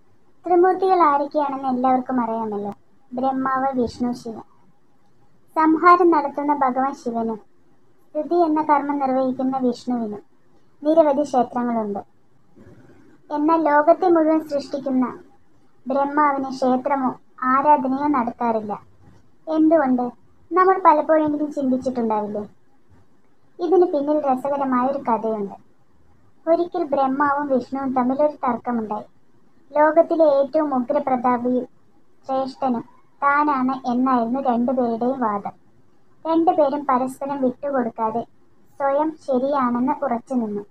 ത്രിമൂർത്തികൾ ആരൊക്കെയാണെന്ന് എല്ലാവർക്കും അറിയാമല്ലോ ബ്രഹ്മാവ് വിഷ്ണു ശിവൻ സംഹാരം നടത്തുന്ന ഭഗവാൻ ശിവനും സ്ഥിതി എന്ന കർമ്മം നിർവഹിക്കുന്ന വിഷ്ണുവിനും നിരവധി ക്ഷേത്രങ്ങളുണ്ട് എന്നാൽ ലോകത്തെ മുഴുവൻ സൃഷ്ടിക്കുന്ന ബ്രഹ്മാവിന് ക്ഷേത്രമോ ആരാധനയോ നടത്താറില്ല എന്തുകൊണ്ട് നമ്മൾ പലപ്പോഴെങ്കിലും ചിന്തിച്ചിട്ടുണ്ടാവില്ലേ ഇതിന് പിന്നിൽ രസകരമായ ഒരു കഥയുണ്ട് ഒരിക്കൽ ബ്രഹ്മാവും വിഷ്ണുവും തമ്മിൽ ഒരു തർക്കമുണ്ടായി ലോകത്തിലെ ഏറ്റവും ഉഗ്രപ്രതാപിയും ശ്രേഷ്ഠനും താനാണ് എന്നായിരുന്നു രണ്ടുപേരുടെയും വാദം രണ്ടുപേരും പരസ്പരം വിട്ടുകൊടുക്കാതെ സ്വയം ശരിയാണെന്ന് ഉറച്ചു നിന്നു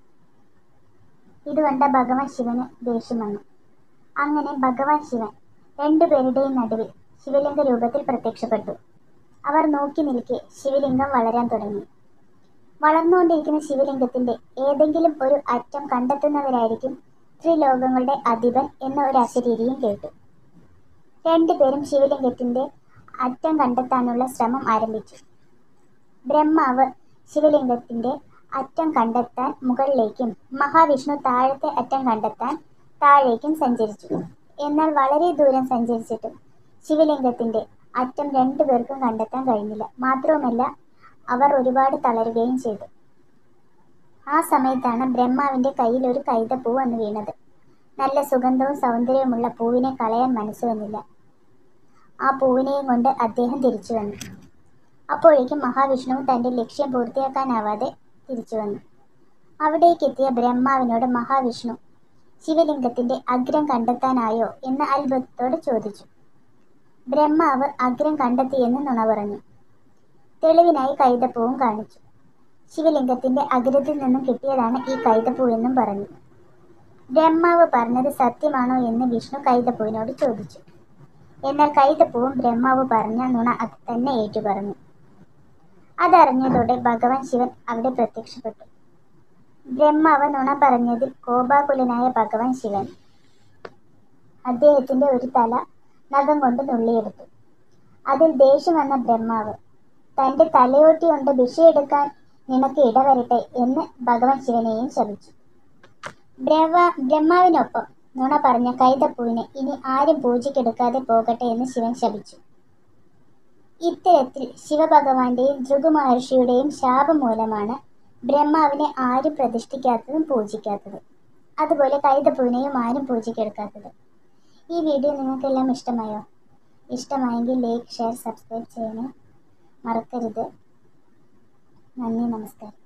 ഇത് കണ്ട ഭഗവാൻ ശിവന് ദേഷ്യം വന്നു അങ്ങനെ ഭഗവാൻ ശിവൻ രണ്ടുപേരുടെയും നടുവിൽ ശിവലിംഗ രൂപത്തിൽ പ്രത്യക്ഷപ്പെട്ടു അവർ നോക്കി നിൽക്കെ ശിവലിംഗം വളരാൻ തുടങ്ങി വളർന്നുകൊണ്ടിരിക്കുന്ന ശിവലിംഗത്തിന്റെ ഏതെങ്കിലും ഒരു അറ്റം കണ്ടെത്തുന്നവരായിരിക്കും ത്രിലോകങ്ങളുടെ അധിപൻ എന്ന ഒരു അശരീരിയും കേട്ടു രണ്ടുപേരും ശിവലിംഗത്തിന്റെ അറ്റം കണ്ടെത്താനുള്ള ശ്രമം ആരംഭിച്ചു ബ്രഹ്മാവ് ശിവലിംഗത്തിന്റെ അറ്റം കണ്ടെത്താൻ മുകളിലേക്കും മഹാവിഷ്ണു താഴത്തെ അറ്റം കണ്ടെത്താൻ താഴേക്കും സഞ്ചരിച്ചു എന്നാൽ വളരെ ദൂരം സഞ്ചരിച്ചിട്ടും ശിവലിംഗത്തിന്റെ അറ്റം രണ്ടുപേർക്കും കണ്ടെത്താൻ കഴിഞ്ഞില്ല മാത്രവുമല്ല അവർ ഒരുപാട് തളരുകയും ചെയ്തു ആ സമയത്താണ് ബ്രഹ്മാവിന്റെ കയ്യിൽ ഒരു കൈതപ്പൂ വന്നു വീണത് നല്ല സുഗന്ധവും സൗന്ദര്യവുമുള്ള പൂവിനെ കളയാൻ മനസ്സ് വന്നില്ല ആ പൂവിനെയും കൊണ്ട് അദ്ദേഹം തിരിച്ചു വന്നു അപ്പോഴേക്കും മഹാവിഷ്ണുവും തന്റെ ലക്ഷ്യം പൂർത്തിയാക്കാനാവാതെ തിരിച്ചു വന്നു അവിടേക്കെത്തിയ ബ്രഹ്മാവിനോട് മഹാവിഷ്ണു ശിവലിംഗത്തിന്റെ അഗ്രം കണ്ടെത്താനായോ എന്ന് അത്ഭുതത്തോടെ ചോദിച്ചു ബ്രഹ്മാവ് അഗ്രം കണ്ടെത്തിയെന്ന് നുണ പറഞ്ഞു തെളിവിനായി കൈതപ്പൂവും കാണിച്ചു ശിവലിംഗത്തിന്റെ അഗ്രത്തിൽ നിന്നും കിട്ടിയതാണ് ഈ കൈതപ്പൂ എന്നും പറഞ്ഞു ബ്രഹ്മാവ് പറഞ്ഞത് സത്യമാണോ എന്ന് വിഷ്ണു കൈതപ്പൂവിനോട് ചോദിച്ചു എന്നാൽ കൈതപ്പൂവും ബ്രഹ്മാവ് പറഞ്ഞ നുണ അത് തന്നെ ഏറ്റുപറഞ്ഞു അതറിഞ്ഞതോടെ ഭഗവാൻ ശിവൻ അവിടെ പ്രത്യക്ഷപ്പെട്ടു ബ്രഹ്മാവ് നുണ പറഞ്ഞതിൽ കോപാകുലനായ ഭഗവാൻ ശിവൻ അദ്ദേഹത്തിന്റെ ഒരു തല നഖം കൊണ്ട് നുള്ളിയെടുത്തു അതിൽ ദേഷ്യം വന്ന ബ്രഹ്മാവ് തന്റെ തലയോട്ടി കൊണ്ട് ഭിക്ഷയെടുക്കാൻ നിനക്ക് ഇടവരട്ടെ എന്ന് ഭഗവാൻ ശിവനെയും ശപിച്ചു ബ്രഹ്മ ബ്രഹ്മാവിനൊപ്പം നുണ പറഞ്ഞ കൈതപ്പൂവിനെ ഇനി ആരും പൂജയ്ക്കെടുക്കാതെ പോകട്ടെ എന്ന് ശിവൻ ശപിച്ചു ഇത്തരത്തിൽ ശിവഭഗവാന്റെയും ഭൃഗു മഹർഷിയുടെയും ശാപം മൂലമാണ് ബ്രഹ്മാവിനെ ആരും പ്രതിഷ്ഠിക്കാത്തതും പൂജിക്കാത്തതും അതുപോലെ കൈതപ്പൂവിനെയും ആരും പൂജയ്ക്കെടുക്കാത്തത് ഈ വീഡിയോ നിങ്ങൾക്കെല്ലാം ഇഷ്ടമായോ ഇഷ്ടമായെങ്കിൽ ലൈക്ക് ഷെയർ സബ്സ്ക്രൈബ് ചെയ്യണേ മറക്കരുത് നന്ദി നമസ്കാരം